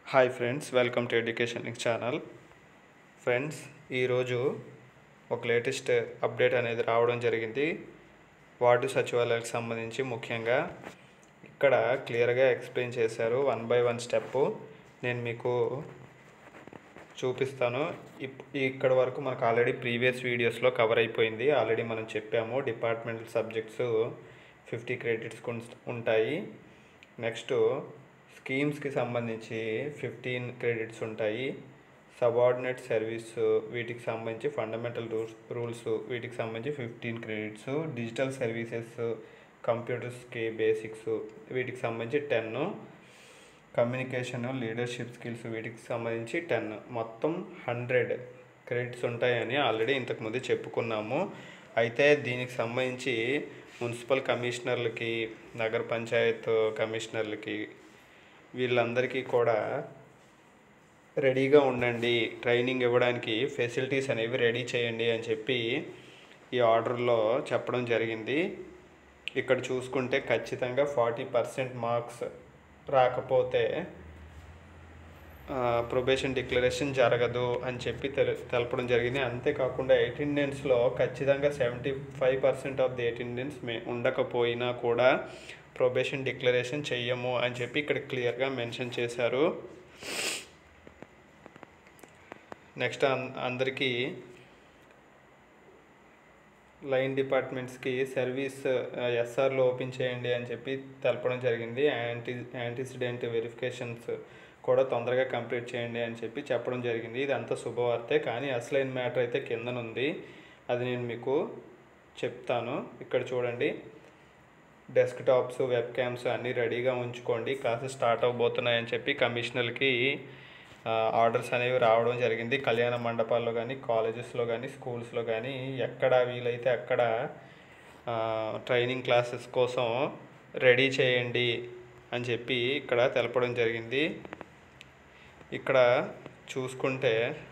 hi friends welcome to education channel friends ఈరోజు ఒక latest update అనేది రావడం జరిగింది వార్డు సచివాలయాలకు సంబంధించి ముఖ్యంగా ఇక్కడ క్లియర్గా ఎక్స్ప్లెయిన్ చేశారు వన్ బై వన్ స్టెప్ నేను మీకు చూపిస్తాను ఇప్ ఇక్కడ వరకు మనకు ఆల్రెడీ ప్రీవియస్ వీడియోస్లో కవర్ అయిపోయింది ఆల్రెడీ మనం చెప్పాము డిపార్ట్మెంటల్ సబ్జెక్ట్స్ ఫిఫ్టీ క్రెడిట్స్ ఉంటాయి నెక్స్ట్ స్కీమ్స్కి సంబంధించి ఫిఫ్టీన్ క్రెడిట్స్ ఉంటాయి సబార్డినేట్ సర్వీస్ వీటికి సంబంధించి ఫండమెంటల్ రూల్స్ రూల్స్ వీటికి సంబంధించి ఫిఫ్టీన్ క్రెడిట్స్ డిజిటల్ సర్వీసెస్ కంప్యూటర్స్కి బేసిక్స్ వీటికి సంబంధించి టెన్ కమ్యూనికేషన్ లీడర్షిప్ స్కిల్స్ వీటికి సంబంధించి టెన్ మొత్తం హండ్రెడ్ క్రెడిట్స్ ఉంటాయని ఆల్రెడీ ఇంతకుముందు చెప్పుకున్నాము అయితే దీనికి సంబంధించి మున్సిపల్ కమిషనర్లకి నగర పంచాయత్ కమిషనర్లకి వీళ్ళందరికీ కూడా రెడీగా ఉండండి ట్రైనింగ్ ఇవ్వడానికి ఫెసిలిటీస్ అనేవి రెడీ చేయండి అని చెప్పి ఈ ఆర్డర్లో చెప్పడం జరిగింది ఇక్కడ చూసుకుంటే ఖచ్చితంగా ఫార్టీ పర్సెంట్ మార్క్స్ రాకపోతే ప్రొబేషన్ డిక్లరేషన్ జరగదు అని చెప్పి తెల తెలపడం జరిగింది అంతేకాకుండా అటెండెన్స్లో ఖచ్చితంగా seventy five percent of the attendance may ఉండకపోయినా కూడా ప్రొబేషన్ డిక్లరేషన్ చెయ్యము అని చెప్పి ఇక్కడ క్లియర్గా మెన్షన్ చేశారు నెక్స్ట్ అందరికీ లైన్ డిపార్ట్మెంట్స్కి సర్వీస్ ఎస్ఆర్లో ఓపెన్ చేయండి అని చెప్పి తెలపడం జరిగింది యాంటీ యాంటీసిడెంట్ వెరిఫికేషన్స్ కూడా తొందరగా కంప్లీట్ చేయండి అని చెప్పి చెప్పడం జరిగింది ఇది అంత శుభవార్తే కానీ అసలైన మ్యాటర్ అయితే కిందనుంది అది నేను మీకు చెప్తాను ఇక్కడ చూడండి డెస్క్ టాప్స్ వెబ్ క్యామ్స్ అన్నీ రెడీగా ఉంచుకోండి క్లాసెస్ స్టార్ట్ అవబోతున్నాయని చెప్పి కమిషనర్కి ఆర్డర్స్ అనేవి రావడం జరిగింది కళ్యాణ మండపాల్లో కానీ కాలేజెస్లో కానీ స్కూల్స్లో కానీ ఎక్కడ వీలైతే అక్కడ ట్రైనింగ్ క్లాసెస్ కోసం రెడీ చేయండి అని చెప్పి ఇక్కడ తెలపడం జరిగింది ఇక్కడ చూసుకుంటే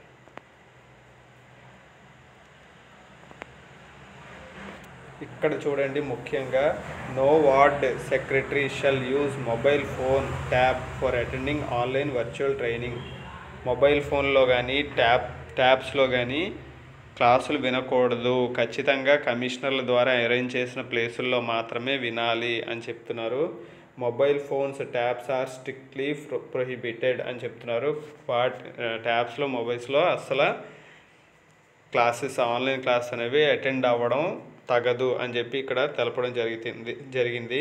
ఇక్కడ చూడండి ముఖ్యంగా no ward secretary shall use mobile phone tab for attending online virtual training mobile ఫోన్లో కానీ ట్యాబ్ ట్యాబ్స్లో కానీ క్లాసులు వినకూడదు ఖచ్చితంగా కమిషనర్ల ద్వారా అరేంజ్ చేసిన ప్లేసుల్లో మాత్రమే వినాలి అని చెప్తున్నారు mobile phones tabs are strictly prohibited అని చెప్తున్నారు వాట్ ట్యాబ్స్లో మొబైల్స్లో అసలు క్లాసెస్ ఆన్లైన్ క్లాస్ అనేవి అటెండ్ అవ్వడం తగదు అని చెప్పి ఇక్కడ తెలపడం జరుగుతుంది జరిగింది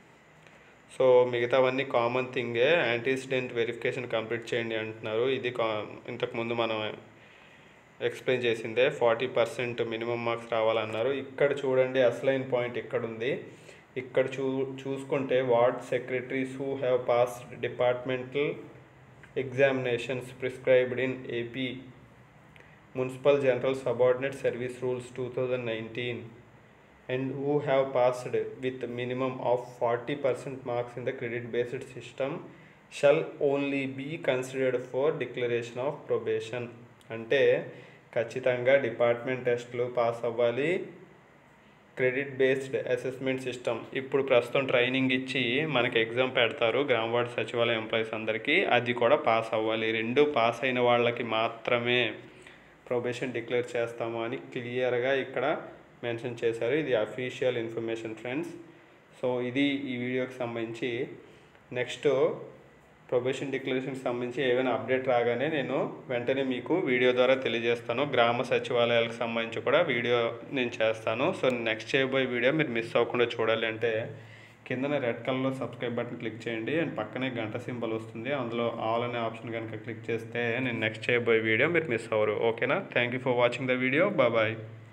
సో మిగతావన్నీ కామన్ థింగే యాంటీసిడెంట్ వెరిఫికేషన్ కంప్లీట్ చేయండి అంటున్నారు ఇది కా ఇంతకుముందు మనం ఎక్స్ప్లెయిన్ చేసిందే ఫార్టీ పర్సెంట్ మినిమం మార్క్స్ రావాలన్నారు ఇక్కడ చూడండి అసలైన పాయింట్ ఇక్కడ ఉంది ఇక్కడ చూ చూసుకుంటే ward secretaries who have passed departmental examinations prescribed in AP municipal general subordinate service rules two thousand nineteen and who have passed with minimum of 40% marks in the credit based system shall only be considered for declaration of probation అంటే ఖచ్చితంగా department టెస్ట్లు pass అవ్వాలి credit based assessment system ఇప్పుడు ప్రస్తుతం training ఇచ్చి మనకి exam పెడతారు గ్రామ వార్డ్ సచివాలయ ఎంప్లాయీస్ అందరికీ అది కూడా పాస్ అవ్వాలి రెండు పాస్ అయిన వాళ్ళకి మాత్రమే ప్రొబేషన్ డిక్లేర్ చేస్తాము అని క్లియర్గా ఇక్కడ మెన్షన్ చేశారు ఇది అఫీషియల్ ఇన్ఫర్మేషన్ ఫ్రెండ్స్ సో ఇది ఈ వీడియోకి సంబంధించి నెక్స్ట్ ప్రొబేషన్ డిక్లరేషన్కి సంబంధించి ఏమైనా అప్డేట్ రాగానే నేను వెంటనే మీకు వీడియో ద్వారా తెలియజేస్తాను గ్రామ సచివాలయాలకు సంబంధించి కూడా వీడియో నేను చేస్తాను సో నెక్స్ట్ చేయబోయే వీడియో మీరు మిస్ అవ్వకుండా చూడాలి అంటే కిందన రెడ్ కలర్లో సబ్స్క్రైబ్ బటన్ క్లిక్ చేయండి అండ్ పక్కనే గంట సింబల్ వస్తుంది అందులో ఆల్ అనే ఆప్షన్ కనుక క్లిక్ చేస్తే నేను నెక్స్ట్ చేయబోయే వీడియో మీరు మిస్ అవ్వరు ఓకేనా thank you for watching the video bye